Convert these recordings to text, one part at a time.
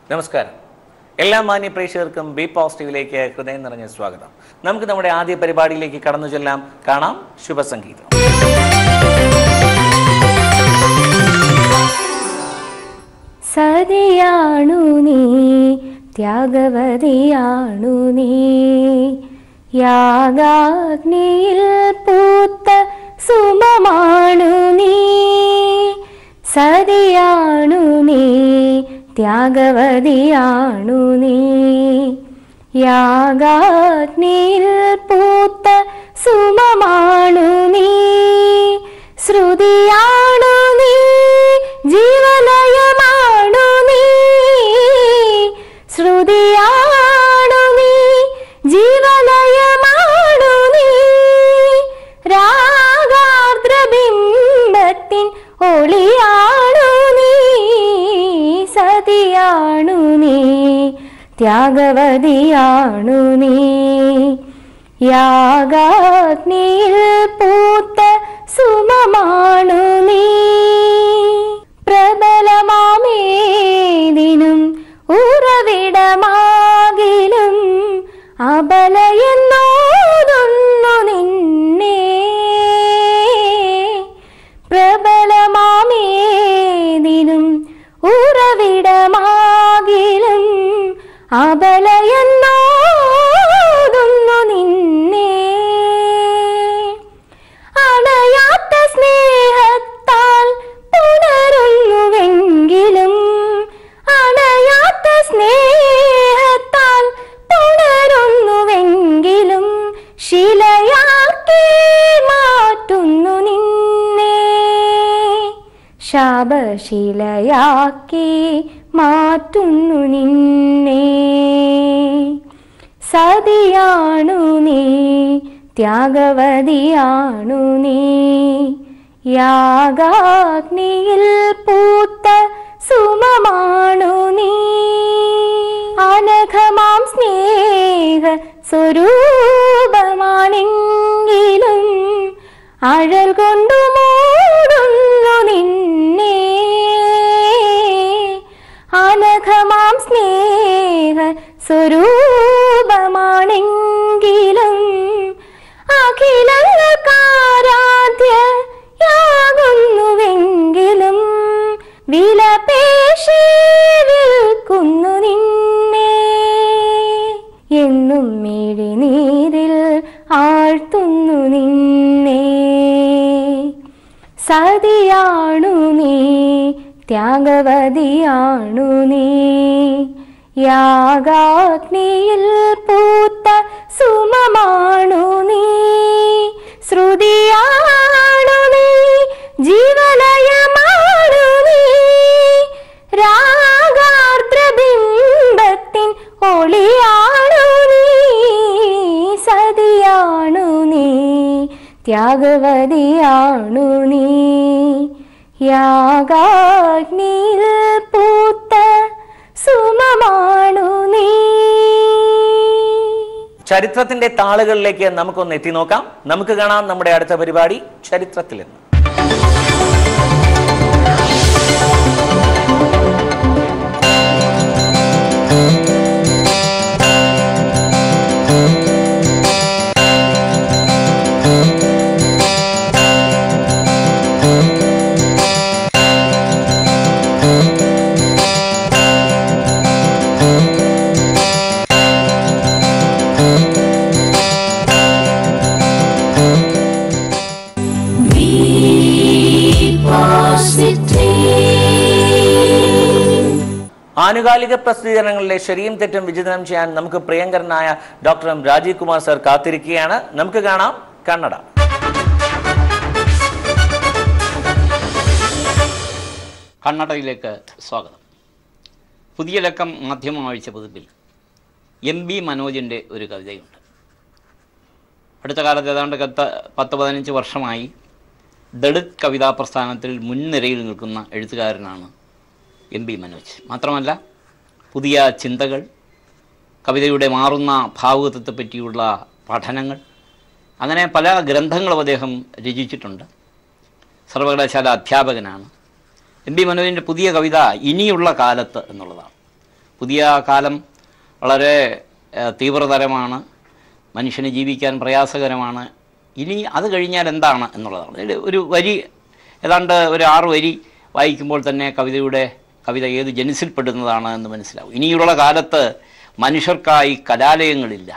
നമസ്കാരം എല്ലാ മാന്യ പ്രേക്ഷകർക്കും ബി പോസിറ്റീവിലേക്ക് ഹൃദയം നിറഞ്ഞ സ്വാഗതം നമുക്ക് നമ്മുടെ ആദ്യ പരിപാടിയിലേക്ക് കടന്നു ചെല്ലാം കാണാം ശുഭസംഗീതം സതിയാണു നീ ത്യാഗവതിയാണു നീ യാഗാഗ്നിയിൽ പൂത്ത സുമമാണു നീ സതിയാണു നീ ത്യാഗവതിയാണു നീ യാഗാഗ്നിയിൽ പൂത്ത സുമമാണു നീ ശ്രുതിയാണു നീ ജീവനയമാണു നീ ശ്രുതിയാണു നീ ജീവനയമാണു നീ രാഗാർദ്രബിംബത്തിൻ ഒളിയാണു നീ സതിയാണു നീ ത്യാഗവതിയാണു നീ യാഗാഗ്നിയിൽ പൂത്ത സുമമാണു നീ പ്രബലമാമേതിനും ഉറവിടമാകിലും അബലയെന്നോതൊന്നു നിന്നെ പ്രബലമാമേതിനും ഉറവിടമാകിലും അബലയെന്നോതൊന്നു നിന്നെ അണയാത്ത സ്നേഹത്താൽ പുണരുന്നുവെങ്കിലും അണയാത്ത സ്നേഹത്താൽ പുണരുന്നുവെങ്കിലും ശിലയാക്കി മാറ്റുന്നു നിന്നെ ശാപശിലയാക്കി മാറ്റുന്നു നിന്നെ സതിയാണു നീ ത്യാഗവതിയാണു നീ യാഗാഗ്നിയിൽ പൂത്ത സുമമാണു നീ അനഘമാം സ്നേഹ സ്വരൂപമാണെങ്കിലും അഴൽ കൊണ്ടു മൂടുന്നു നിന്നെ അനഘമാം സ്നേഹ സ്വരൂപമാണെങ്കിലും അഖിലങ്ങൾക്കാരാധ്യയാകുന്നുവെങ്കിലും വിലപേശി വിൽക്കുന്നു നിന്നെ എന്നും മിഴിനീരിൽ ആഴ്ത്തുന്നു നിന്നെ സതിയാണു നീ ത്യാഗവതിയാണു നീ യാഗാഗ്നിയിൽ പൂത്ത സുമമാണു നീ ശ്രുതിയാണു നീ ജീവനയമാണു നീ രാഗാർദ്രബിംബത്തിൻ ഒളിയാണു നീ സതിയാണു നീ ത്യാഗവതിയാണു നീ യാഗാഗ്നിയിൽ പൂത്ത സുമമാണു നീ ചരിത്രത്തിന്റെ താളുകളിലേക്ക് നമുക്കൊന്ന് എത്തി നോക്കാം നമുക്ക് കാണാം നമ്മുടെ അടുത്ത പരിപാടി ചരിത്രത്തിൽ നിന്ന് ആനുകാലിക പ്രസിദ്ധീകരണങ്ങളിലെ ശരിയും തെറ്റും വിചിതനം ചെയ്യാൻ നമുക്ക് പ്രിയങ്കരനായ doctor M Rajeev Kumar sir കാത്തിരിക്കുകയാണ് നമുക്ക് കാണാം കന്നഡ കണ്ണടയിലേക്ക് സ്വാഗതം പുതിയ ലക്കം മാധ്യമ ആഴ്ച പതിപ്പിൽ എം ബി മനോജിൻ്റെ ഒരു കവിതയുണ്ട് അടുത്ത കാലത്ത് ഏതാണ്ട് കത്ത് പത്ത് പതിനഞ്ച് വർഷമായി ദളിത് കവിതാ പ്രസ്ഥാനത്തിൽ മുൻനിരയിൽ നിൽക്കുന്ന എഴുത്തുകാരനാണ് എം ബി മനോജ് മാത്രമല്ല പുതിയ ചിന്തകൾ കവിതയുടെ മാറുന്ന ഭാവുകത്വത്തെ പറ്റിയുള്ള പഠനങ്ങൾ അങ്ങനെ പല ഗ്രന്ഥങ്ങളും അദ്ദേഹം രചിച്ചിട്ടുണ്ട് സർവകലാശാല അധ്യാപകനാണ് എം പി മനോജിൻ്റെ പുതിയ കവിത ഇനിയുള്ള കാലത്ത് എന്നുള്ളതാണ് പുതിയ കാലം വളരെ ആ, തീവ്രതരമാണ് മനുഷ്യന് ജീവിക്കാൻ പ്രയാസകരമാണ് ഇനി അത് കഴിഞ്ഞാൽ എന്താണ് എന്നുള്ളതാണ് ഇതിൽ ഒരു വരി ഏതാണ്ട് ഒരു ആറ് വരി വായിക്കുമ്പോൾ തന്നെ കവിതയുടെ കവിത ഏത് ജനിസിൽപ്പെടുന്നതാണ് എന്ന് മനസ്സിലാവും ഇനിയുള്ള കാലത്ത് മനുഷ്യർക്കായി കലാലയങ്ങളില്ല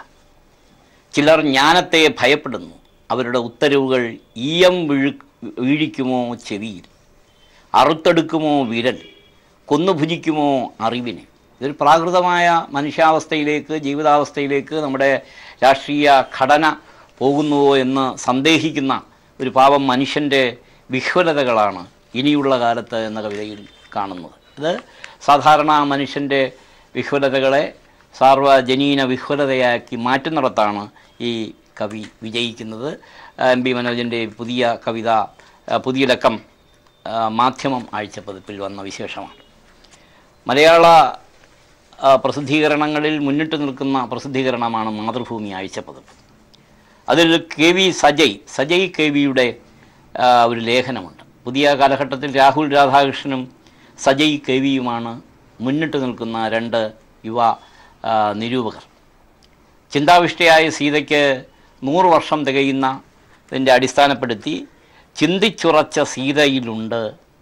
ചിലർ ജ്ഞാനത്തെ ഭയപ്പെടുന്നു അവരുടെ ഉത്തരവുകൾ ഈയം വീഴ് വീഴിക്കുമോ ചെവിയിൽ അറുത്തെടുക്കുമോ വിരൽ കൊന്നുഭുജിക്കുമോ അറിവിനെ ഇതൊരു പ്രാകൃതമായ മനുഷ്യാവസ്ഥയിലേക്ക് ജീവിതാവസ്ഥയിലേക്ക് നമ്മുടെ രാഷ്ട്രീയ ഘടന പോകുന്നുവോ എന്ന് സന്ദേഹിക്കുന്ന ഒരു പാവം മനുഷ്യൻ്റെ വിഹ്വലതകളാണ് ഇനിയുള്ള കാലത്ത് എന്ന കവിതയിൽ കാണുന്നത് ഇത് സാധാരണ മനുഷ്യൻ്റെ വിഹ്വലതകളെ സാർവജനീന വിഹ്വലതയാക്കി മാറ്റുന്നിടത്താണ് ഈ കവി വിജയിക്കുന്നത് എം പി മനോജൻ്റെ പുതിയ കവിത ആ, പുതിയ ലക്കം ആ, മാധ്യമം ആഴ്ചപ്പതിപ്പിൽ വന്ന വിശേഷമാണ് മലയാള ആ, പ്രസിദ്ധീകരണങ്ങളിൽ മുന്നിട്ട് നിൽക്കുന്ന പ്രസിദ്ധീകരണമാണ് മാതൃഭൂമി ആഴ്ചപ്പതിപ്പ് അതിൽ K V Sajay Sajay K വിയുടെ ആ, ഒരു ലേഖനമുണ്ട് പുതിയ കാലഘട്ടത്തിൽ രാഹുൽ രാധാകൃഷ്ണനും സജയ് കെ വിയുമാണ് മുന്നിട്ട് നിൽക്കുന്ന രണ്ട് യുവ ആ, നിരൂപകർ ചിന്താവിഷ്ടയായ സീതയ്ക്ക് നൂറ് വർഷം തികയുന്ന ഇതിൻ്റെ അടിസ്ഥാനപ്പെടുത്തി ചിന്തിച്ചുറച്ച സീതയിലുണ്ട്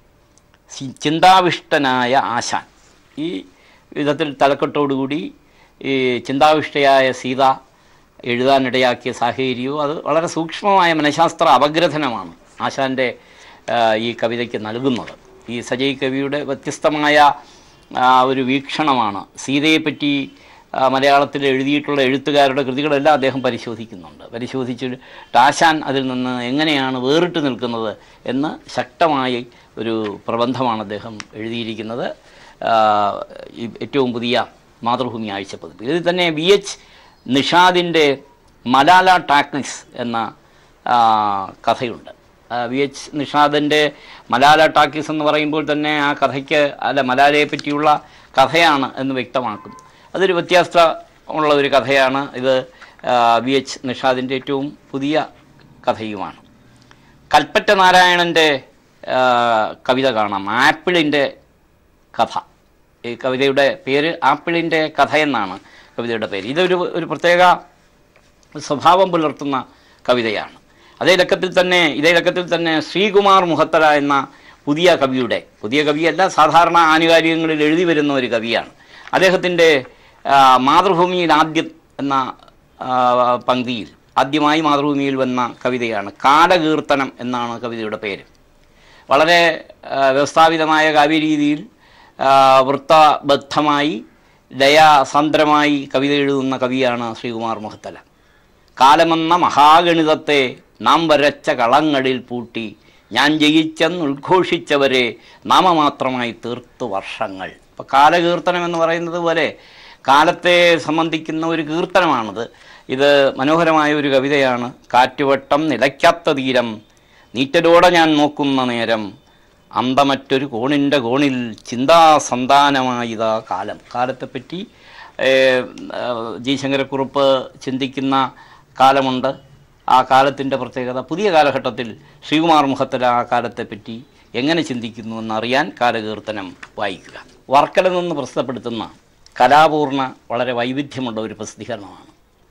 സി- ചിന്താവിഷ്ടനായ ആശാൻ ഈ വിധത്തിൽ തലക്കെട്ടോടുകൂടി ഈ ചിന്താവിഷ്ടയായ സീത എഴുതാനിടയാക്കിയ സാഹചര്യവും അത് വളരെ സൂക്ഷ്മമായ മനഃശാസ്ത്ര അപഗ്രഥനമാണ് ആശാൻ്റെ ആ, ഈ കവിതയ്ക്ക് നൽകുന്നത് ഈ സജയ് കവിയുടെ വ്യത്യസ്തമായ ആ, ഒരു വീക്ഷണമാണ് സീതയെപ്പറ്റി ആ, മലയാളത്തിൽ എഴുതിയിട്ടുള്ള എഴുത്തുകാരുടെ കൃതികളെല്ലാം അദ്ദേഹം പരിശോധിക്കുന്നുണ്ട് പരിശോധിച്ചിട്ട് ആശാൻ അതിൽ നിന്ന് എങ്ങനെയാണ് വേറിട്ട് നിൽക്കുന്നത് എന്ന് ശക്തമായി ഒരു പ്രബന്ധമാണ് അദ്ദേഹം എഴുതിയിരിക്കുന്നത് ആ, ഈ ഏറ്റവും പുതിയ മാതൃഭൂമി ആഴ്ചപ്പതിപ്പ് ഇതിൽ തന്നെ വി എച്ച് നിഷാദിൻ്റെ മലാല ടാക്ലിസ് എന്ന ആ, കഥയുണ്ട് ആ, വി എച്ച് നിഷാദിൻ്റെ മലാല ടാക്കീസ് എന്ന് പറയുമ്പോൾ തന്നെ ആ കഥയ്ക്ക് അല്ല മലാലയെ പറ്റിയുള്ള കഥയാണ് എന്ന് വ്യക്തമാക്കും അതൊരു വ്യത്യാസ ഉള്ള ഒരു കഥയാണ് ഇത് ആ, വി എച്ച് നിഷാദിൻ്റെ ഏറ്റവും പുതിയ കഥയുമാണ് കൽപ്പറ്റ നാരായണൻ്റെ ആ, കവിത കാണാം ആപ്പിളിൻ്റെ കഥ ഈ കവിതയുടെ പേര് ആപ്പിളിൻ്റെ കഥ എന്നാണ് കവിതയുടെ പേര് ഇതൊരു ഒരു പ്രത്യേക സ്വഭാവം പുലർത്തുന്ന കവിതയാണ് അതേ ലക്കത്തിൽ തന്നെ ഇതേ ലക്കത്തിൽ തന്നെ ശ്രീകുമാർ മുഹത്തര എന്ന പുതിയ കവിയുടെ പുതിയ കവിയല്ല സാധാരണ ആനുകാലികങ്ങളിൽ എഴുതി വരുന്ന ഒരു കവിയാണ് അദ്ദേഹത്തിൻ്റെ ആ, മാതൃഭൂമിയിൽ ആദ്യം എന്ന ആ, പങ്ക്തിയിൽ ആദ്യമായി മാതൃഭൂമിയിൽ വന്ന കവിതയാണ് കാലകീർത്തനം എന്നാണ് കവിതയുടെ പേര് വളരെ ആ, വ്യവസ്ഥാപിതമായ കാവ്യരീതിയിൽ ആ, വൃത്തബദ്ധമായി ദയാസാന്ദ്രമായി കവിത എഴുതുന്ന കവിയാണ് ശ്രീകുമാർ മുഹത്തല കാലമെന്ന മഹാഗണിതത്തെ നാം വരച്ച കളങ്ങളിൽ പൂട്ടി ഞാൻ ജയിച്ചെന്ന് ഉദ്ഘോഷിച്ചവരെ നാമമാത്രമായി തീർത്തു വർഷങ്ങൾ അപ്പോൾ കാലകീർത്തനം എന്ന് പറയുന്നത് പോലെ കാലത്തെ സംബന്ധിക്കുന്ന ഒരു കീർത്തനമാണിത് ഇത് മനോഹരമായ ഒരു കവിതയാണ് കാറ്റുവട്ടം നിലയ്ക്കാത്ത തീരം നീറ്റലോടെ ഞാൻ നോക്കുന്ന നേരം അന്തമറ്റൊരു കോണിൻ്റെ കോണിൽ ചിന്താസന്താനമായിതാ കാലം കാലത്തെപ്പറ്റി ഏഹ്, ഏഹ്, ജി ശങ്കരക്കുറുപ്പ് ചിന്തിക്കുന്ന കാലമുണ്ട് ആ കാലത്തിൻ്റെ പ്രത്യേകത പുതിയ കാലഘട്ടത്തിൽ ശ്രീകുമാർ മുഖത്തല ആ കാലത്തെപ്പറ്റി എങ്ങനെ ചിന്തിക്കുന്നു എന്നറിയാൻ കാലകീർത്തനം വായിക്കുക വർക്കല നിന്ന് പ്രസിദ്ധപ്പെടുത്തുന്ന കലാപൂർണ വളരെ വൈവിധ്യമുള്ള ഒരു പ്രസിദ്ധീകരണമാണ്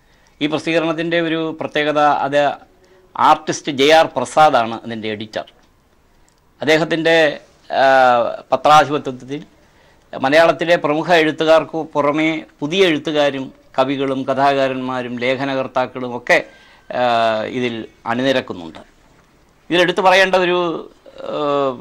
ഈ പ്രസിദ്ധീകരണത്തിൻ്റെ ഒരു പ്രത്യേകത അത് ആർട്ടിസ്റ്റ് ജെ ആർ പ്രസാദാണ് അതിൻ്റെ എഡിറ്റർ അദ്ദേഹത്തിൻ്റെ ആ, പത്രാധിപത്യത്തിൽ മലയാളത്തിലെ പ്രമുഖ എഴുത്തുകാർക്ക് പുറമേ പുതിയ എഴുത്തുകാരും കവികളും കഥാകാരന്മാരും ലേഖനകർത്താക്കളും ഒക്കെ ആ, ഇതിൽ അണിനിരക്കുന്നുണ്ട് ഇതിലെടുത്തു പറയേണ്ട ഒരു ആ,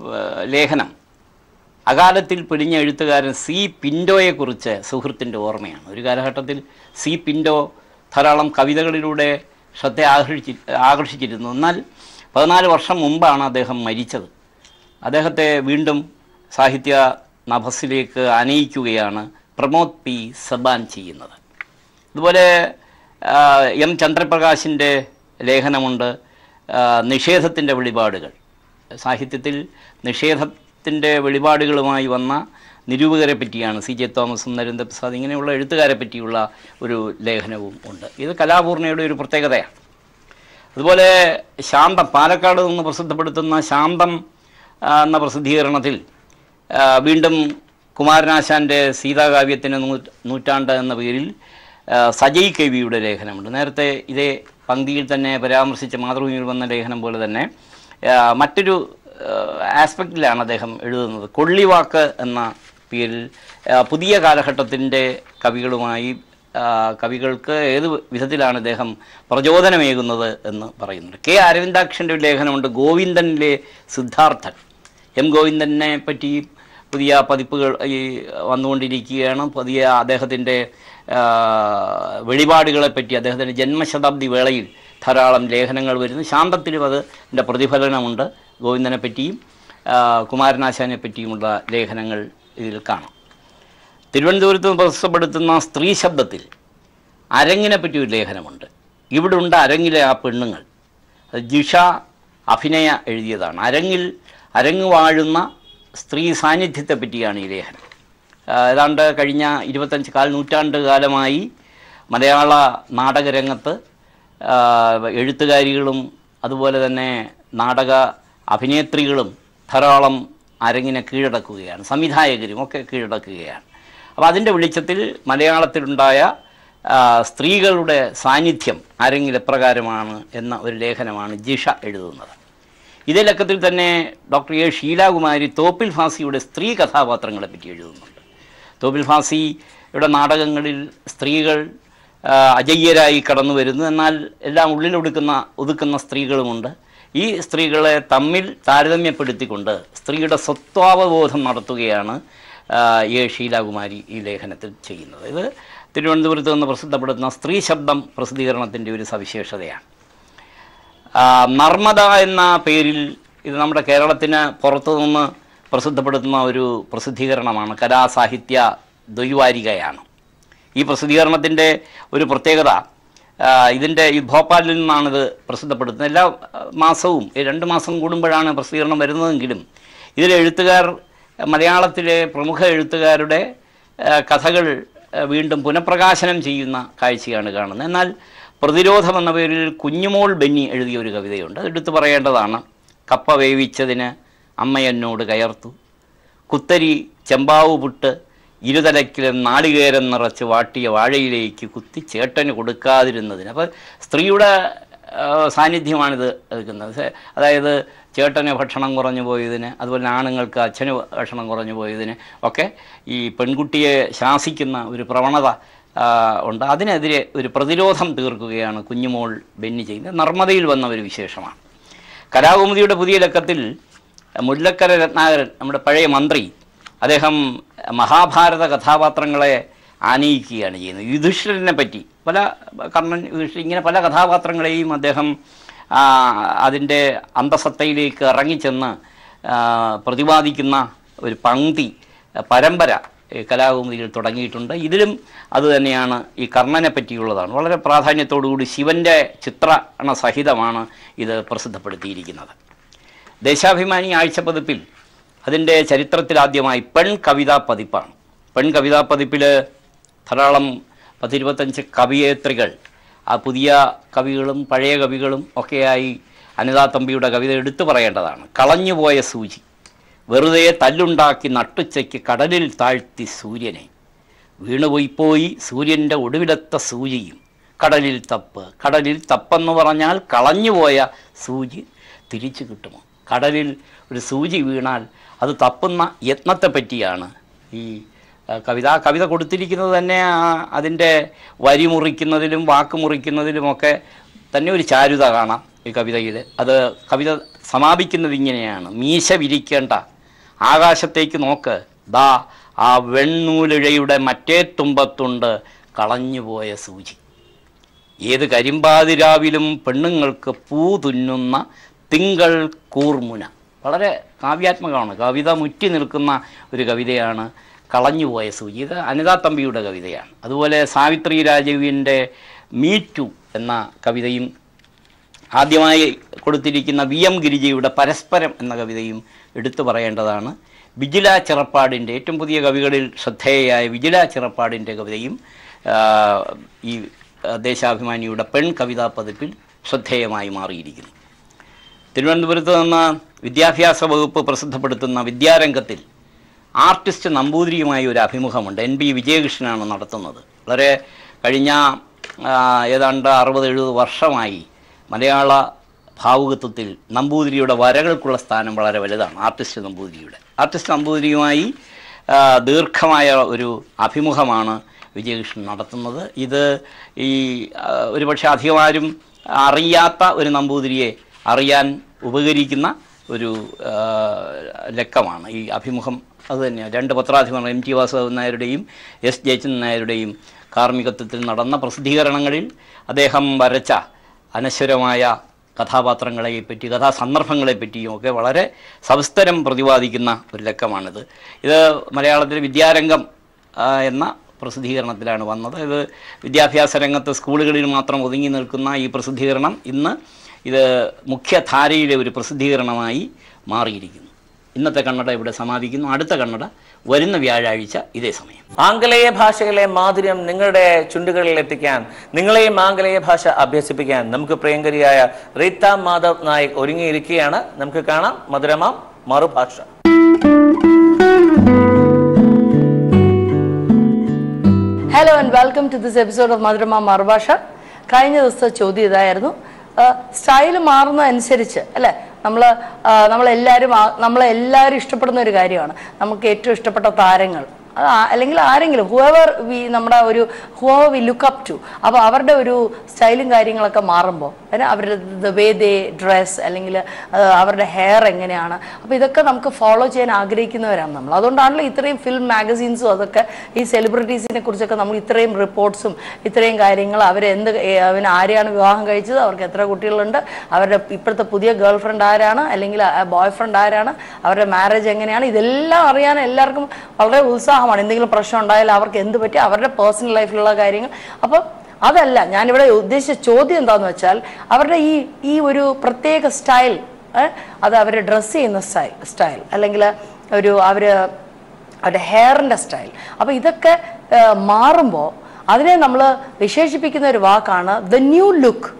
ലേഖനം അകാലത്തിൽ പിടിഞ്ഞ എഴുത്തുകാരൻ സി പിൻഡോയെക്കുറിച്ച് സുഹൃത്തിൻ്റെ ഓർമ്മയാണ് ഒരു കാലഘട്ടത്തിൽ സി പിൻഡോ ധാരാളം കവിതകളിലൂടെ ശ്രദ്ധ ആകർഷിച്ചി ആകർഷിച്ചിരുന്നു എന്നാൽ പതിനാല് വർഷം മുമ്പാണ് അദ്ദേഹം മരിച്ചത് അദ്ദേഹത്തെ വീണ്ടും സാഹിത്യ നഭസിലേക്ക് അനയിക്കുകയാണ് പ്രമോദ് പി സബാൻ ചെയ്യുന്നത് അതുപോലെ ആ, എം ചന്ദ്രപ്രകാശിൻ്റെ ലേഖനമുണ്ട് ആ, നിഷേധത്തിൻ്റെ വെളിപാടുകൾ സാഹിത്യത്തിൽ നിഷേധത്തിൻ്റെ വെളിപാടുകളുമായി വന്ന നിരൂപകരെ പറ്റിയാണ് സി ജെ തോമസും നരേന്ദ്ര പ്രസാദ് ഇങ്ങനെയുള്ള എഴുത്തുകാരെ പറ്റിയുള്ള ഒരു ലേഖനവും ഉണ്ട് ഇത് കലാപൂർണയുടെ ഒരു പ്രത്യേകതയാണ് അതുപോലെ ശാന്തം പാലക്കാട് നിന്ന് പ്രസിദ്ധപ്പെടുത്തുന്ന ശാന്തം ആ, എന്ന പ്രസിദ്ധീകരണത്തിൽ ആ, വീണ്ടും കുമാരനാശാൻ്റെ സീതാകാവ്യത്തിന് നൂ നൂറ്റാണ്ട് എന്ന പേരിൽ ആ, സജയ് കവിയുടെ ലേഖനമുണ്ട് നേരത്തെ ഇതേ പങ്ക്തിയിൽ തന്നെ പരാമർശിച്ച മാതൃഭൂമിയിൽ വന്ന ലേഖനം പോലെ തന്നെ ആ, മറ്റൊരു ആസ്പെക്റ്റിലാണ് അദ്ദേഹം എഴുതുന്നത് കൊള്ളിവാക്ക് എന്ന പേരിൽ ആ, പുതിയ കാലഘട്ടത്തിൻ്റെ കവികളുമായി ആ, കവികൾക്ക് ഏത് വിധത്തിലാണ് അദ്ദേഹം പ്രചോദനമേകുന്നത് എന്ന് പറയുന്നുണ്ട് കെ അരവിന്ദാക്ഷൻ്റെ ഒരു ലേഖനമുണ്ട് ഗോവിന്ദനിലെ സിദ്ധാർത്ഥൻ എം ഗോവിന്ദനെ പറ്റി പുതിയ പതിപ്പുകൾ ഈ വന്നുകൊണ്ടിരിക്കുകയാണ് പുതിയ അദ്ദേഹത്തിൻ്റെ ആ, വെളിപാടുകളെ പറ്റി അദ്ദേഹത്തിൻ്റെ ജന്മശതാബ്ദി വേളയിൽ ധാരാളം ലേഖനങ്ങൾ വരുന്നു ശാന്തത്തിലും അത് എൻ്റെ പ്രതിഫലനമുണ്ട് ഗോവിന്ദനെ പറ്റിയും ആ, കുമാരനാശാനെ പറ്റിയുമുള്ള ലേഖനങ്ങൾ ഇതിൽ കാണാം തിരുവനന്തപുരത്ത് നിന്ന് പ്രസിദ്ധപ്പെടുത്തുന്ന സ്ത്രീ ശബ്ദത്തിൽ അരങ്ങിനെ പറ്റി ഒരു ലേഖനമുണ്ട് ഇവിടെ ഉണ്ട് അരങ്ങിലെ ആ പെണ്ണുങ്ങൾ അത് ജിഷ അഭിനയ എഴുതിയതാണ് അരങ്ങിൽ അരങ്ങ് വാഴുന്ന സ്ത്രീ സാന്നിധ്യത്തെ പറ്റിയാണ് ഈ ലേഖനം ആ, ഏതാണ്ട് കഴിഞ്ഞ ഇരുപത്തഞ്ച് കാൽ നൂറ്റാണ്ട് കാലമായി മലയാള നാടകരംഗത്ത് ആ, എഴുത്തുകാരികളും അതുപോലെ തന്നെ നാടക അഭിനേത്രികളും ധാരാളം അരങ്ങിനെ കീഴടക്കുകയാണ് സംവിധായകരും ഒക്കെ കീഴടക്കുകയാണ് അപ്പോൾ അതിൻ്റെ വെളിച്ചത്തിൽ മലയാളത്തിലുണ്ടായ ആ, സ്ത്രീകളുടെ സാന്നിധ്യം അരങ്ങിൽ എപ്രകാരമാണ് എന്ന ഒരു ലേഖനമാണ് ജിഷ എഴുതുന്നത് ഇതേ ലക്കത്തിൽ തന്നെ ഡോക്ടർ എ ഷീലാകുമാരി തോപ്പിൽ ഫാസിയുടെ സ്ത്രീ കഥാപാത്രങ്ങളെ പറ്റി എഴുതുന്നുണ്ട് തോപ്പിൽ ഫാസിയുടെ നാടകങ്ങളിൽ സ്ത്രീകൾ ആ, അജയ്യരായി കടന്നു വരുന്നു എന്നാൽ എല്ലാം ഉള്ളിലൊടുക്കുന്ന ഒതുക്കുന്ന സ്ത്രീകളുമുണ്ട് ഈ സ്ത്രീകളെ തമ്മിൽ താരതമ്യപ്പെടുത്തിക്കൊണ്ട് സ്ത്രീയുടെ സ്വത്വാവബോധം നടത്തുകയാണ് ആ, എ ഷീലാകുമാരി ഈ ലേഖനത്തിൽ ചെയ്യുന്നത് ഇത് തിരുവനന്തപുരത്ത് നിന്ന് പ്രസിദ്ധപ്പെടുത്തുന്ന സ്ത്രീ ശബ്ദം പ്രസിദ്ധീകരണത്തിൻ്റെ ഒരു സവിശേഷതയാണ് ആ, നർമ്മദ എന്ന പേരിൽ ഇത് നമ്മുടെ കേരളത്തിന് പുറത്തു നിന്ന് പ്രസിദ്ധപ്പെടുത്തുന്ന ഒരു പ്രസിദ്ധീകരണമാണ് കലാസാഹിത്യ ദ്വൈവാരികയാണ് ഈ പ്രസിദ്ധീകരണത്തിൻ്റെ ഒരു പ്രത്യേകത ആ, ഇതിൻ്റെ ഈ ഭോപ്പാലിൽ നിന്നാണിത് പ്രസിദ്ധപ്പെടുത്തുന്നത് എല്ലാ ആ, മാസവും ഈ രണ്ട് മാസം കൂടുമ്പോഴാണ് പ്രസിദ്ധീകരണം വരുന്നതെങ്കിലും ഇതിലെ എഴുത്തുകാർ മലയാളത്തിലെ പ്രമുഖ എഴുത്തുകാരുടെ ആ, കഥകൾ ആ, വീണ്ടും പുനഃപ്രകാശനം ചെയ്യുന്ന കാഴ്ചയാണ് കാണുന്നത് എന്നാൽ പ്രതിരോധം എന്ന പേരിൽ കുഞ്ഞുമോൾ ബെന്നി എഴുതിയ ഒരു കവിതയുണ്ട് അത് എടുത്തു പറയേണ്ടതാണ് കപ്പ വേവിച്ചതിന് അമ്മ എന്നോട് കയർത്തു കുത്തരി ചെമ്പാവു പുട്ട് ഇരുതലക്കിലും നാളികേരം നിറച്ച് വാട്ടിയ വാഴയിലേക്ക് കുത്തി ചേട്ടന് കൊടുക്കാതിരുന്നതിന് അപ്പോൾ സ്ത്രീയുടെ ആ, സാന്നിധ്യമാണിത് എടുക്കുന്നത് സെ- അതായത് ചേട്ടന് ഭക്ഷണം കുറഞ്ഞു പോയതിന് അതുപോലെ ആണുങ്ങൾക്ക് അച്ഛന് ഭക്ഷണം കുറഞ്ഞു പോയതിന് ഒക്കെ ഈ പെൺകുട്ടിയെ ശാസിക്കുന്ന ഒരു പ്രവണത ആ, ഉണ്ട് അതിനെതിരെ ഒരു പ്രതിരോധം തീർക്കുകയാണ് കുഞ്ഞുമോൾ ബെന്നി ചെയ്യുന്നത് നർമ്മദയിൽ വന്ന ഒരു വിശേഷമാണ് കലാകുമുദിയുടെ പുതിയ ലക്കത്തിൽ മുല്ലക്കര രത്നാകരൻ നമ്മുടെ പഴയ മന്ത്രി അദ്ദേഹം മഹാഭാരത കഥാപാത്രങ്ങളെ ആനയിക്കുകയാണ് ചെയ്യുന്നത് യുധിഷ്ഠിരനെ പറ്റി പല കർണൻ യുധിഷ്ഠിർ ഇങ്ങനെ പല കഥാപാത്രങ്ങളെയും അദ്ദേഹം ആ, അതിൻ്റെ അന്തസത്തയിലേക്ക് ഇറങ്ങിച്ചെന്ന് ആ, പ്രതിപാദിക്കുന്ന ഒരു പങ്ക്തി പരമ്പര ഈ കലാകുമുദിയിൽ തുടങ്ങിയിട്ടുണ്ട് ഇതിലും അത് തന്നെയാണ് ഈ കർണനെ പറ്റിയുള്ളതാണ് വളരെ പ്രാധാന്യത്തോടുകൂടി ശിവൻ്റെ ചിത്രണ സഹിതമാണ് ഇത് പ്രസിദ്ധപ്പെടുത്തിയിരിക്കുന്നത് ദേശാഭിമാനി ആഴ്ചപ്പതിപ്പിൽ അതിൻ്റെ ചരിത്രത്തിലാദ്യമായി പെൺ കവിതാ പതിപ്പാണ് പെൺ കവിതാ പതിപ്പിൽ ധാരാളം പത്തിരുപത്തഞ്ച് കവിയേത്രികൾ ആ പുതിയ കവികളും പഴയ കവികളും ഒക്കെയായി അനിതാ തമ്പിയുടെ കവിത എടുത്തു പറയേണ്ടതാണ് കളഞ്ഞുപോയ സൂചി വെറുതെ തല്ലുണ്ടാക്കി നട്ടുച്ചയ്ക്ക് കടലിൽ താഴ്ത്തി സൂര്യനെ വീണുപോയിപ്പോയി സൂര്യൻ്റെ ഒടുവിലത്തെ സൂചിയും കടലിൽ തപ്പ് കടലിൽ തപ്പെന്ന് പറഞ്ഞാൽ കളഞ്ഞുപോയ സൂചി തിരിച്ചു കിട്ടുമോ കടലിൽ ഒരു സൂചി വീണാൽ അത് തപ്പുന്ന യത്നത്തെ പറ്റിയാണ് ഈ ആ, കവിത ആ കവിത കൊടുത്തിരിക്കുന്നത് തന്നെ ആ, അതിൻ്റെ വരി മുറിക്കുന്നതിലും വാക്ക് മുറിക്കുന്നതിലുമൊക്കെ തന്നെ ഒരു ചാരുത കാണാം ഈ കവിതയിൽ അത് കവിത സമാപിക്കുന്നത് ഇങ്ങനെയാണ് മീശ വിരിക്കേണ്ട ആകാശത്തേക്ക് നോക്ക് ദാ ആ വെണ്ണൂലിഴയുടെ മറ്റേ തുമ്പത്തുണ്ട് കളഞ്ഞുപോയ സൂചി ഏത് കരിമ്പാതിരാവിലും പെണ്ണുങ്ങൾക്ക് പൂ തുന്നുന്ന തിങ്കൾ കൂർമുന വളരെ കാവ്യാത്മകമാണ് കവിത മുറ്റി നിൽക്കുന്ന ഒരു കവിതയാണ് കളഞ്ഞുപോയ സൂചി ഇത് അനിതാ തമ്പിയുടെ കവിതയാണ് അതുപോലെ സാവിത്രി രാജുവിൻ്റെ മീറ്റു എന്ന കവിതയും ആദ്യമായി കൊടുത്തിരിക്കുന്ന വി എം ഗിരിജയുടെ പരസ്പരം എന്ന കവിതയും എടുത്തു പറയേണ്ടതാണ് വിജില ചിറപ്പാടിൻ്റെ ഏറ്റവും പുതിയ കവികളിൽ ശ്രദ്ധേയയായ വിജില ചിറപ്പാടിൻ്റെ കവിതയും ആ, ഈ ആ, ദേശാഭിമാനിയുടെ പെൺ കവിതാ പതിപ്പിൽ ശ്രദ്ധേയമായി മാറിയിരിക്കുന്നു തിരുവനന്തപുരത്ത് നിന്ന് വിദ്യാഭ്യാസ വകുപ്പ് പ്രസിദ്ധപ്പെടുത്തുന്ന വിദ്യാരംഗത്തിൽ ആർട്ടിസ്റ്റ് നമ്പൂതിരിയുമായി ഒരു അഭിമുഖമുണ്ട് എൻ ബി വിജയകൃഷ്ണനാണ് നടത്തുന്നത് വളരെ കഴിഞ്ഞ ആ, ഏതാണ്ട് അറുപത് എഴുപത് വർഷമായി മലയാള ഭാവുകത്വത്തിൽ നമ്പൂതിരിയുടെ വരകൾക്കുള്ള സ്ഥാനം വളരെ വലുതാണ് ആർട്ടിസ്റ്റ് നമ്പൂതിരിയുടെ ആർട്ടിസ്റ്റ് നമ്പൂതിരിയുമായി ആ, ദീർഘമായ ഒരു അഭിമുഖമാണ് വിജയകൃഷ്ണൻ നടത്തുന്നത് ഇത് ഈ ആ, ഒരുപക്ഷെ അധികമാരും അറിയാത്ത ഒരു നമ്പൂതിരിയെ അറിയാൻ ഉപകരിക്കുന്ന ഒരു ആ, ലക്കമാണ് ഈ അഭിമുഖം അതുതന്നെയാണ് രണ്ട് പത്രാധിപർ എം ടി വാസുദേവൻ നായരുടെയും എസ് ജയചന്ദ്രൻ നായരുടെയും കാർമ്മികത്വത്തിൽ നടന്ന പ്രസിദ്ധീകരണങ്ങളിൽ അദ്ദേഹം വരച്ച അനശ്വരമായ കഥാപാത്രങ്ങളെപ്പറ്റി കഥാസന്ദർഭങ്ങളെപ്പറ്റിയും ഒക്കെ വളരെ സവിസ്തരം പ്രതിപാദിക്കുന്ന ഒരു ലക്കമാണിത് ഇത് മലയാളത്തിലെ വിദ്യാരംഗം ആ, എന്ന പ്രസിദ്ധീകരണത്തിലാണ് വന്നത് ഇത് വിദ്യാഭ്യാസ രംഗത്ത് സ്കൂളുകളിൽ മാത്രം ഒതുങ്ങി നിൽക്കുന്ന ഈ പ്രസിദ്ധീകരണം ഇന്ന് ഇത് മുഖ്യധാരയിലെ ഒരു പ്രസിദ്ധീകരണമായി മാറിയിരിക്കുന്നു ഇന്നത്തെ കണ്ണട ഇവിടെ സമാപിക്കുന്നു അടുത്ത കണ്ണട വരുന്ന വ്യാഴാഴ്ച ഇതേ സമയം ആംഗലേയ ഭാഷയിലെ മാധുര്യം നിങ്ങളുടെ ചുണ്ടുകളിൽ എത്തിക്കാൻ നിങ്ങളെയും ആംഗലേയ ഭാഷ അഭ്യസിപ്പിക്കാൻ നമുക്ക് പ്രിയങ്കരിയായ റീത്ത മാധവ് നായിക് ഒരുങ്ങിയിരിക്കുകയാണ് നമുക്ക് കാണാം Madhuramam Marubhasha hello and welcome to this episode of Madhurama Marubhasha കഴിഞ്ഞ ദിവസത്തെ ചോദ്യം ഇതായിരുന്നു സ്റ്റൈൽ മാറുന്നതനുസരിച്ച് അല്ലേ നമ്മൾ നമ്മളെല്ലാവരും ആ- നമ്മളെല്ലാവരും ഇഷ്ടപ്പെടുന്ന ഒരു കാര്യമാണ് നമുക്ക് ഏറ്റവും ഇഷ്ടപ്പെട്ട താരങ്ങൾ അത് ആ- അല്ലെങ്കിൽ ആരെങ്കിലും ഹുവർ വി നമ്മുടെ ഒരു whoever we look up to അപ്പോൾ അവരുടെ ഒരു സ്റ്റൈലും കാര്യങ്ങളൊക്കെ മാറുമ്പോൾ അതിന് അവരുടെ ദ വേ ദേ ഡ്രസ് അല്ലെങ്കിൽ അവരുടെ ഹെയർ എങ്ങനെയാണ് അപ്പോൾ ഇതൊക്കെ നമുക്ക് ഫോളോ ചെയ്യാൻ ആഗ്രഹിക്കുന്നവരാണ് നമ്മൾ അതുകൊണ്ടാണല്ലോ ഇത്രയും ഫിലിം മാഗസീൻസും അതൊക്കെ ഈ സെലിബ്രിറ്റീസിനെ കുറിച്ചൊക്കെ നമ്മൾ ഇത്രയും റിപ്പോർട്ട്സും ഇത്രയും കാര്യങ്ങൾ അവരെന്ത് ഏ- അവന് ആരെയാണ് വിവാഹം കഴിച്ചത് അവർക്ക് എത്ര കുട്ടികളുണ്ട് അവരുടെ ഇപ്പോഴത്തെ പുതിയ ഗേൾ ഫ്രണ്ട് ആരാണ് അല്ലെങ്കിൽ ബോയ് ഫ്രണ്ട് ആരാണ് അവരുടെ മാരേജ് എങ്ങനെയാണ് ഇതെല്ലാം അറിയാൻ എല്ലാവർക്കും വളരെ ഉത്സാഹമാണ് എന്തെങ്കിലും പ്രശ്നം ഉണ്ടായാലും അവർക്ക് എന്ത് പറ്റി അവരുടെ പേഴ്സണൽ ലൈഫിലുള്ള കാര്യങ്ങൾ അപ്പം അതല്ല ഞാനിവിടെ ഉദ്ദേശിച്ച ചോദ്യം എന്താന്ന് വെച്ചാൽ അവരുടെ ഈ ഈ ഒരു പ്രത്യേക സ്റ്റൈൽ അത് അവർ ഡ്രസ്സ് ചെയ്യുന്ന സ്റ്റൈൽ സ്റ്റൈൽ അല്ലെങ്കിൽ ഒരു അവർ അവരുടെ ഹെയറിൻ്റെ സ്റ്റൈൽ അപ്പോൾ ഇതൊക്കെ മാറുമ്പോൾ അതിനെ നമ്മൾ വിശേഷിപ്പിക്കുന്ന ഒരു വാക്കാണ് ദ ന്യൂ ലുക്ക്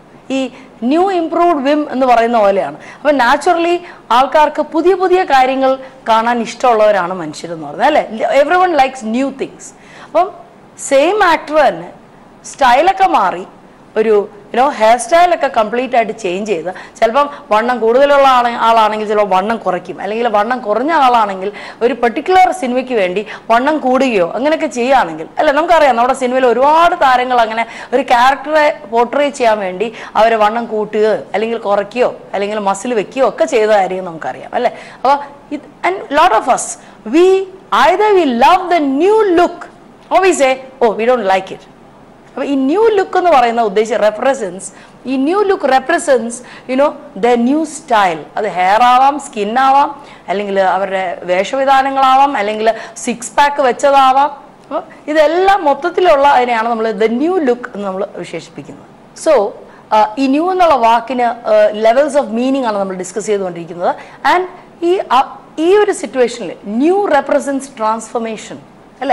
ഈ ന്യൂ ഇംപ്രൂവ്ഡ് വിം എന്ന് പറയുന്ന പോലെയാണ് അപ്പം നാച്ചുറലി ആൾക്കാർക്ക് പുതിയ പുതിയ കാര്യങ്ങൾ കാണാൻ ഇഷ്ടമുള്ളവരാണ് മനുഷ്യരെന്ന് പറയുന്നത് അല്ലേ everyone likes new things അപ്പം സെയിം ആക്ടർ തന്നെ സ്റ്റൈലൊക്കെ മാറി ഒരു യുനോ ഹെയർ സ്റ്റൈലൊക്കെ കംപ്ലീറ്റ് ആയിട്ട് ചേഞ്ച് ചെയ്ത് ചിലപ്പം വണ്ണം കൂടുതലുള്ള ആളെ ആളാണെങ്കിൽ ചിലപ്പോൾ വണ്ണം കുറയ്ക്കും അല്ലെങ്കിൽ വണ്ണം കുറഞ്ഞ ആളാണെങ്കിൽ ഒരു പെർട്ടിക്കുലർ സിനിമയ്ക്ക് വേണ്ടി വണ്ണം കൂടുകയോ അങ്ങനെയൊക്കെ ചെയ്യുകയാണെങ്കിൽ അല്ല നമുക്കറിയാം നമ്മുടെ സിനിമയിൽ ഒരുപാട് താരങ്ങൾ അങ്ങനെ ഒരു ക്യാരക്ടറെ പോർട്രേ ചെയ്യാൻ വേണ്ടി അവരെ വണ്ണം കൂട്ടുകയോ അല്ലെങ്കിൽ കുറയ്ക്കുകയോ അല്ലെങ്കിൽ മസിൽ വെക്കുകയോ ഒക്കെ ചെയ്തതായിരിക്കും നമുക്കറിയാം അല്ലേ അപ്പോൾ ഇത് and lot of us we either we love the new look oh we say oh we don't like it അപ്പോൾ ഈ ന്യൂ ലുക്ക് എന്ന് പറയുന്ന ഉദ്ദേശിച്ച റെപ്രസെൻസ് ഈ new look represents you know the new style അത് ഹെയർ ആവാം സ്കിൻ ആവാം അല്ലെങ്കിൽ അവരുടെ വേഷവിധാനങ്ങളാവാം അല്ലെങ്കിൽ സിക്സ് പാക്ക് വെച്ചതാവാം അപ്പോൾ ഇതെല്ലാം മൊത്തത്തിലുള്ള അതിനെയാണ് നമ്മൾ ദ ന്യൂ ലുക്ക് എന്ന് നമ്മൾ വിശേഷിപ്പിക്കുന്നത് സോ ഈ ന്യൂ എന്നുള്ള വാക്കിന് ലെവൽസ് ഓഫ് മീനിങ് ആണ് നമ്മൾ ഡിസ്കസ് ചെയ്തുകൊണ്ടിരിക്കുന്നത് ആൻഡ് ഈ ആ- ഈ ഒരു സിറ്റുവേഷനിൽ ന്യൂ റെപ്രസെൻസ് ട്രാൻസ്ഫർമേഷൻ അല്ലേ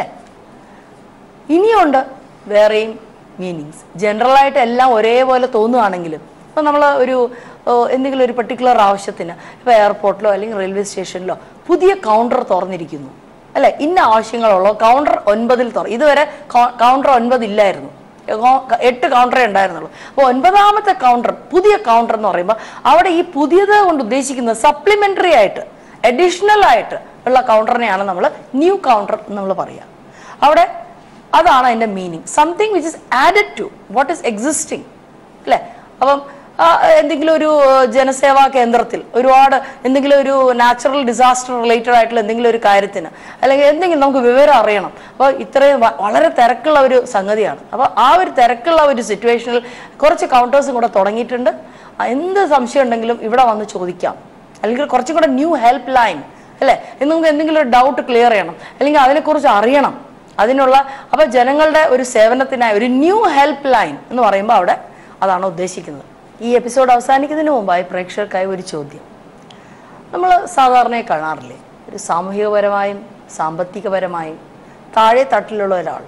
ഇനിയുണ്ട് വേറെയും മീനിങ്സ് ജനറലായിട്ട് എല്ലാം ഒരേപോലെ തോന്നുകയാണെങ്കിലും ഇപ്പോൾ നമ്മൾ ഒരു ഏഹ്, എന്തെങ്കിലും ഒരു പെർട്ടിക്കുലർ ആവശ്യത്തിന് ഇപ്പോൾ എയർപോർട്ടിലോ അല്ലെങ്കിൽ റെയിൽവേ സ്റ്റേഷനിലോ പുതിയ കൗണ്ടർ തുറന്നിരിക്കുന്നു അല്ലെ ഇന്ന ആവശ്യങ്ങളുള്ളൂ കൗണ്ടർ ഒൻപതിൽ തുറ ഇതുവരെ കൗണ്ടർ ഒൻപത് ഇല്ലായിരുന്നു കോ- എട്ട് കൗണ്ടറേ ഉണ്ടായിരുന്നുള്ളൂ അപ്പോൾ ഒൻപതാമത്തെ കൗണ്ടർ പുതിയ കൗണ്ടർ എന്ന് പറയുമ്പോൾ അവിടെ ഈ പുതിയത് കൊണ്ട് ഉദ്ദേശിക്കുന്നത് സപ്ലിമെന്ററി ആയിട്ട് അഡീഷണൽ ആയിട്ട് ഉള്ള കൗണ്ടറിനെയാണ് നമ്മൾ ന്യൂ കൗണ്ടർ എന്ന് നമ്മൾ പറയുക അവിടെ അതാണ് അതിൻ്റെ meaning something which is added to what is existing അല്ലേ അപ്പം ആ, എന്തെങ്കിലും ഒരു ഏഹ്, ജനസേവാ കേന്ദ്രത്തിൽ ഒരുപാട് എന്തെങ്കിലും ഒരു നാച്ചുറൽ ഡിസാസ്റ്റർ റിലേറ്റഡ് ആയിട്ടുള്ള എന്തെങ്കിലും ഒരു കാര്യത്തിന് അല്ലെങ്കിൽ എന്തെങ്കിലും നമുക്ക് വിവരം അറിയണം അപ്പോൾ ഇത്രയും വ- വളരെ തിരക്കുള്ള ഒരു സംഗതിയാണ് അപ്പോൾ ആ ഒരു തിരക്കുള്ള ഒരു സിറ്റുവേഷനിൽ കുറച്ച് കൗണ്ടേഴ്സും കൂടെ തുടങ്ങിയിട്ടുണ്ട് ആ, എന്ത് സംശയം ഉണ്ടെങ്കിലും ഇവിടെ വന്ന് ചോദിക്കാം അല്ലെങ്കിൽ കുറച്ചും കൂടെ ന്യൂ ഹെൽപ്പ് ലൈൻ അല്ലേ ഇന്ന് നമുക്ക് എന്തെങ്കിലും ഒരു ഡൗട്ട് ക്ലിയർ ചെയ്യണം അല്ലെങ്കിൽ അതിനെക്കുറിച്ച് അറിയണം അതിനുള്ള അപ്പൊ ജനങ്ങളുടെ ഒരു സേവനത്തിനായി ഒരു ന്യൂ ഹെൽപ്പ് ലൈൻ എന്ന് പറയുമ്പോൾ അവിടെ അതാണ് ഉദ്ദേശിക്കുന്നത് ഈ എപ്പിസോഡ് അവസാനിക്കുന്നതിന് മുമ്പായി പ്രേക്ഷകർക്കായി ഒരു ചോദ്യം നമ്മൾ സാധാരണ കാണാറില്ലേ ഒരു സാമൂഹികപരമായും സാമ്പത്തികപരമായും താഴെ തട്ടിലുള്ള ഒരാൾ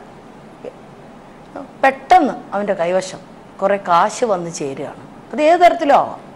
പെട്ടെന്ന് അവൻ്റെ കൈവശം കുറേ കാശ് വന്ന് ചേരുകയാണ് അത് ഏത് തരത്തിലും ആവാം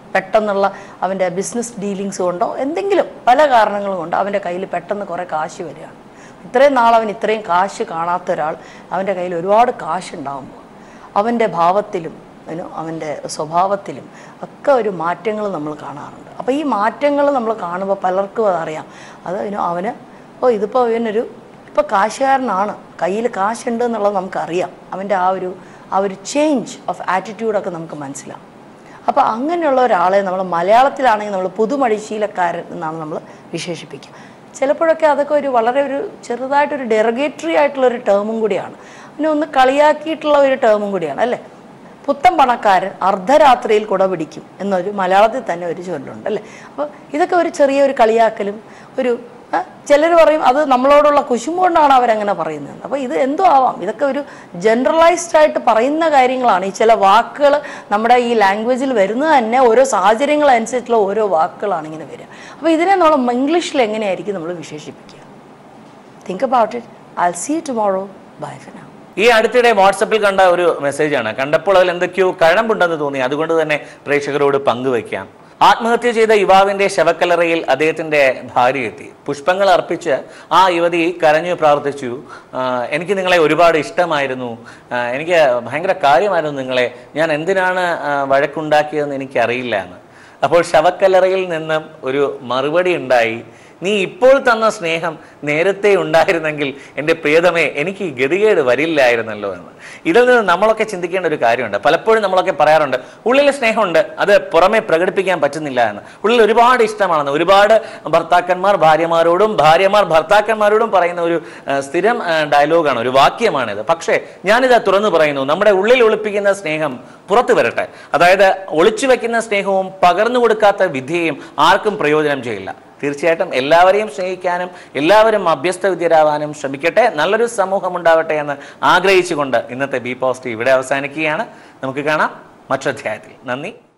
പെട്ടെന്നുള്ള അവൻ്റെ ബിസിനസ് ഡീലിങ്സ് കൊണ്ടോ എന്തെങ്കിലും പല കാരണങ്ങളും കൊണ്ട് അവൻ്റെ കയ്യിൽ പെട്ടെന്ന് കുറേ കാശ് വരികയാണ് ഇത്രയും നാൾ അവൻ ഇത്രയും കാശ് കാണാത്ത ഒരാൾ അവൻ്റെ കയ്യിൽ ഒരുപാട് കാശ് ഉണ്ടാകുമ്പോൾ അവൻ്റെ ഭാവത്തിലും you know, അവൻ്റെ സ്വഭാവത്തിലും ഒക്കെ ഒരു മാറ്റങ്ങൾ നമ്മൾ കാണാറുണ്ട് അപ്പോൾ ഈ മാറ്റങ്ങൾ നമ്മൾ കാണുമ്പോൾ പലർക്കും അതറിയാം അത് you know, അവന് ഓ ഇതിപ്പോൾ ഇവനൊരു ഇപ്പോൾ കാശുകാരനാണ് കയ്യിൽ കാശുണ്ട് എന്നുള്ളത് നമുക്കറിയാം അവൻ്റെ ആ ഒരു ആ ഒരു ചേഞ്ച് ഓഫ് ആറ്റിറ്റ്യൂഡൊക്കെ നമുക്ക് മനസ്സിലാവും അപ്പോൾ അങ്ങനെയുള്ള ഒരാളെ നമ്മൾ മലയാളത്തിലാണെങ്കിൽ നമ്മൾ പുതുമഴിശീലക്കാരൻ എന്നാണ് നമ്മൾ വിശേഷിപ്പിക്കുക ചിലപ്പോഴൊക്കെ അതൊക്കെ ഒരു വളരെ ഒരു ചെറുതായിട്ടൊരു ഡെറഗേറ്ററി ആയിട്ടുള്ള ഒരു ടേമും കൂടിയാണ് പിന്നെ ഒന്ന് കളിയാക്കിയിട്ടുള്ള ഒരു ടേമും കൂടിയാണ് അല്ലേ പുത്തൻ പണക്കാരൻ അർദ്ധരാത്രിയിൽ കുട പിടിക്കും എന്നൊരു മലയാളത്തിൽ തന്നെ ഒരു ചൊല്ലുണ്ട് അല്ലേ അപ്പോൾ ഇതൊക്കെ ഒരു ചെറിയ ഒരു കളിയാക്കലും ഒരു ചിലർ പറയും അത് നമ്മളോടുള്ള കുശുമ്പ് കൊണ്ടാണ് അവരങ്ങനെ പറയുന്നത് അപ്പോൾ ഇത് എന്തോ ആവാം ഇതൊക്കെ ഒരു ജനറലൈസ്ഡ് ആയിട്ട് പറയുന്ന കാര്യങ്ങളാണ് ഈ ചില വാക്കുകൾ നമ്മുടെ ഈ ലാംഗ്വേജിൽ വരുന്നത് തന്നെ ഓരോ സാഹചര്യങ്ങൾ അനുസരിച്ചുള്ള ഓരോ വാക്കുകളാണ് ഇങ്ങനെ വരിക അപ്പോൾ ഇതിനെ നമ്മൾ ഇംഗ്ലീഷിൽ എങ്ങനെയായിരിക്കും നമ്മൾ വിശേഷിപ്പിക്കുക think about it I see tomorrow bye ഫിന ഈ അടുത്തിടെ വാട്സപ്പിൽ കണ്ട ഒരു മെസ്സേജാണ് കണ്ടപ്പോൾ അതിൽ എന്തൊക്കെയോ കഴമ്പുണ്ടെന്ന് തോന്നി അതുകൊണ്ട് തന്നെ പ്രേക്ഷകരോട് പങ്കുവയ്ക്കാം ആത്മഹത്യ ചെയ്ത യുവാവിന്റെ ശവക്കല്ലറയിൽ അദ്ദേഹത്തിന്റെ ഭാര്യ എത്തി പുഷ്പങ്ങൾ അർപ്പിച്ച് ആ യുവതി കരഞ്ഞു പ്രാർത്ഥിച്ചു "ആ, എനിക്ക് നിങ്ങളെ ഒരുപാട് ഇഷ്ടമായിരുന്നു ആ, എനിക്ക് ഭയങ്കര കാര്യമായിരുന്നു നിങ്ങളെ ഞാൻ എന്തിനാണ് ആ, വഴക്കുണ്ടാക്കിയതെന്ന് എനിക്കറിയില്ല എന്ന് അപ്പോൾ ശവക്കല്ലറയിൽ നിന്നും ഒരു മറുപടി ഉണ്ടായി നീ ഇപ്പോൾ തന്ന സ്നേഹം നേരത്തെ ഉണ്ടായിരുന്നെങ്കിൽ എൻ്റെ പ്രിയതമേ എനിക്ക് ഈ ഗതികേട് വരില്ലായിരുന്നല്ലോ എന്ന് ഇതിൽ നിന്ന് നമ്മളൊക്കെ ചിന്തിക്കേണ്ട ഒരു കാര്യമുണ്ട് പലപ്പോഴും നമ്മളൊക്കെ പറയാറുണ്ട് ഉള്ളിൽ സ്നേഹമുണ്ട് അത് പുറമെ പ്രകടിപ്പിക്കാൻ പറ്റുന്നില്ല എന്ന് ഉള്ളിൽ ഒരുപാട് ഇഷ്ടമാണെന്ന് ഒരുപാട് ഭർത്താക്കന്മാർ ഭാര്യമാരോടും ഭാര്യമാർ ഭർത്താക്കന്മാരോടും പറയുന്ന ഒരു ആ, സ്ഥിരം ആ, ഡയലോഗാണ് ഒരു വാക്യമാണിത് പക്ഷേ ഞാനിത് തുറന്നു പറയുന്നു നമ്മുടെ ഉള്ളിൽ ഒളിപ്പിക്കുന്ന സ്നേഹം പുറത്തു വരട്ടെ അതായത് ഒളിച്ചു വെക്കുന്ന സ്നേഹവും പകർന്നു കൊടുക്കാത്ത വിദ്യയും ആർക്കും പ്രയോജനം ചെയ്യില്ല തീർച്ചയായിട്ടും എല്ലാവരെയും സ്നേഹിക്കാനും എല്ലാവരും അഭ്യസ്ത വിദ്യരാവാനും ശ്രമിക്കട്ടെ നല്ലൊരു സമൂഹം ഉണ്ടാവട്ടെ എന്ന് ആഗ്രഹിച്ചുകൊണ്ട് ഇന്നത്തെ ബി പോസിറ്റീവ് ഇവിടെ അവസാനിക്കുകയാണ് നമുക്ക് കാണാം മറ്റൊധ്യായത്തിൽ നന്ദി